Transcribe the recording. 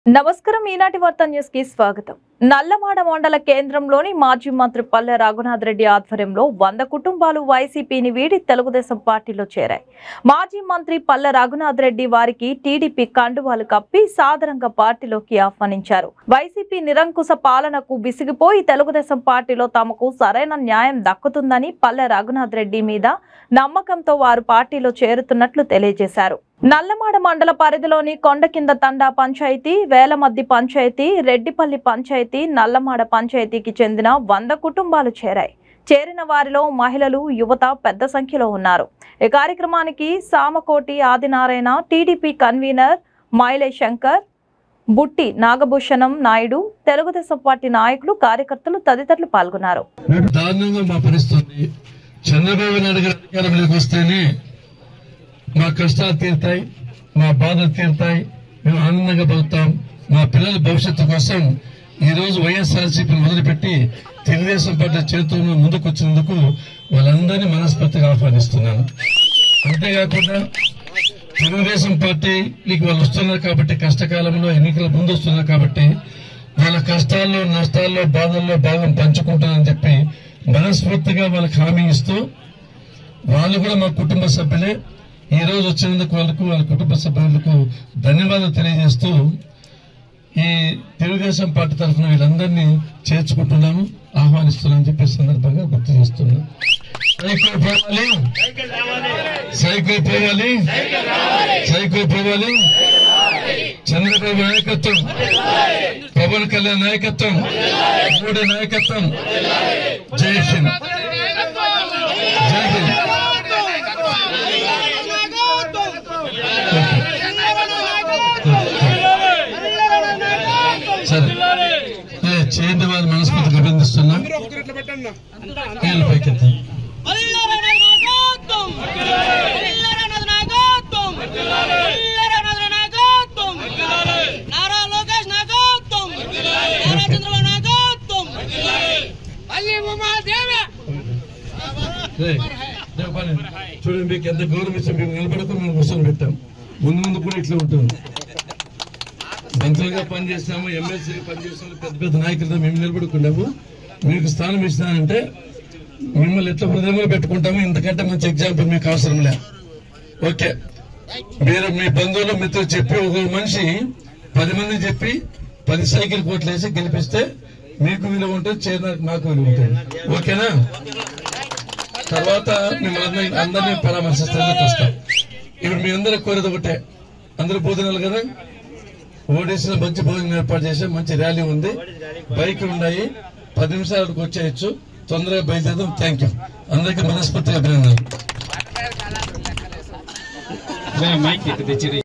నమస్కారం ఈనాటి వార్త న్యూస్ కి స్వాగతం నల్లమాడ మండల కేంద్రంలోని మాజీ మంత్రి పల్లె రఘునాథ్ రెడ్డి ఆధ్వర్యంలో వంద కుటుంబాలు వైసీపీని వీడి తెలుగుదేశం పార్టీలో చేరాయి మాజీ మంత్రి పల్లె రఘునాథ్ రెడ్డి వారికి టీడీపీ కండువాలు కప్పి సాదరంగా పార్టీలోకి ఆహ్వానించారు వైసీపీ నిరంకుశ పాలనకు విసిగిపోయి తెలుగుదేశం పార్టీలో తమకు సరైన న్యాయం దక్కుతుందని పల్లె రఘునాథ్ రెడ్డి మీద నమ్మకంతో వారు పార్టీలో చేరుతున్నట్లు తెలియజేశారు నల్లమాడ మండల పరిధిలోని కొండ కింద తండా పంచాయతీ వేలమద్ది పంచాయతీ రెడ్డిపల్లి పంచాయతీ నల్లమాడ పంచాయతీకి చెందిన వంద కుటుంబాలు చేరాయి చేరిన వారిలో మహిళలు యువత పెద్ద సంఖ్యలో ఉన్నారు ఈ కార్యక్రమానికి Samakoti Adinarayana TDP convener Maile Shankar Butti Nagabhushanam Naidu Telugu Desam party నాయకులు కార్యకర్తలు తదితరులు పాల్గొన్నారు దారుణంగా మా పరిస్థితి చంద్రబాబు నాయుడు గారు అధికారంలోకి వస్తేనే మా కష్టాలు తీరుతాయి మా బాధలు తీరుతాయి మేము ఆనందంగా బతుకుతాం మా పిల్లల భవిష్యత్తు కోసం ఈ రోజు వైఎస్ఆర్సీపీ మొదలుపెట్టి తెలుగుదేశం పార్టీ చేతుల్లో ముందుకు వచ్చినందుకు వాళ్ళందరినీ మనస్ఫూర్తిగా ఆహ్వానిస్తున్నాను అంతేకాకుండా తెలుగుదేశం పార్టీకి వాళ్ళు వస్తున్నారు కాబట్టి కష్టకాలంలో ఎన్నికల ముందు వస్తున్నారు కాబట్టి వాళ్ళ కష్టాల్లో నష్టాల్లో బాధల్లో భాగం పంచుకుంటానని చెప్పి మనస్ఫూర్తిగా వాళ్ళకి హామీ ఇస్తూ వాళ్ళు కూడా మా కుటుంబ సభ్యులే ఈ రోజు వచ్చినందుకు వాళ్ళకు వాళ్ళ కుటుంబ సభ్యులకు ధన్యవాదాలు తెలియజేస్తూ ఈ తెలుగుదేశం పార్టీ తరఫున వీళ్ళందరినీ చేర్చుకుంటున్నాము ఆహ్వానిస్తున్నామని చెప్పి ఈ సందర్భంగా గుర్తు చేస్తున్నాం సైకిల్ పోవాలి సైకిల్ పోవాలి సైకిల్ పోవాలి చంద్రబాబు నాయకత్వం పవన్ కళ్యాణ్ నాయకత్వం మోడీ నాయకత్వం జై హింద్ జై హింద్ సరే ఏ, చేయండి వాళ్ళు మనస్ఫూర్తిగా అభినందిస్తున్నా వీళ్ళు పైకెత్తాం నారా లోకేష్ నాయకత్వం నారా చంద్రబాబు నాయకత్వం మళ్ళీ ఉమాదేవి రేయ్, రేయ్ పని. చూడండి మీకు ఎంత గౌరవం ఇచ్చాం మేము నిలబడుకుని మేము కూర్చొని పెట్టాం ముందు ముందు కూడా ఇట్లా ఉంటుంది మంత్రులుగా పనిచేస్తాము ఎమ్మెల్సీగా పనిచేస్తాము పెద్ద పెద్ద నాయకులతో మేము నిలబడుకున్నాము మీకు స్థానం ఇచ్చినానంటే మిమ్మల్ని ఎట్లా హృదయంలో పెట్టుకుంటాము ఇంతకంటే మంచి ఎగ్జాంపుల్ మీకు అవసరం లే ఓకే మీరు మీ బంధువులు మిత్రులు చెప్పి ఒక మనిషి పది మంది చెప్పి పది సైకిల్ కోట్లు వేసి గెలిపిస్తే మీకు విలువ ఉంటుంది చేరిన మాకు విలువ ఉంటుంది ఓకేనా తర్వాత మిమ్మల్ని అందరినీ పరామర్శిస్తానికి వస్తాం ఇప్పుడు మీ అందరూ కోరేది ఒకటే అందరూ భోజనాలు కదా ఓడిసిన మంచి భోజనం ఏర్పాటు చేసాం మంచి ర్యాలీ ఉంది బైకులు ఉన్నాయి పది నిమిషాలకు వచ్చేయచ్చు తొందరగా బయలుదేరదాం థ్యాంక్ యూ అందరికీ మనస్ఫూర్తిగా అభినందనలు మైక్ ఎక్కడ తెచ్చిరి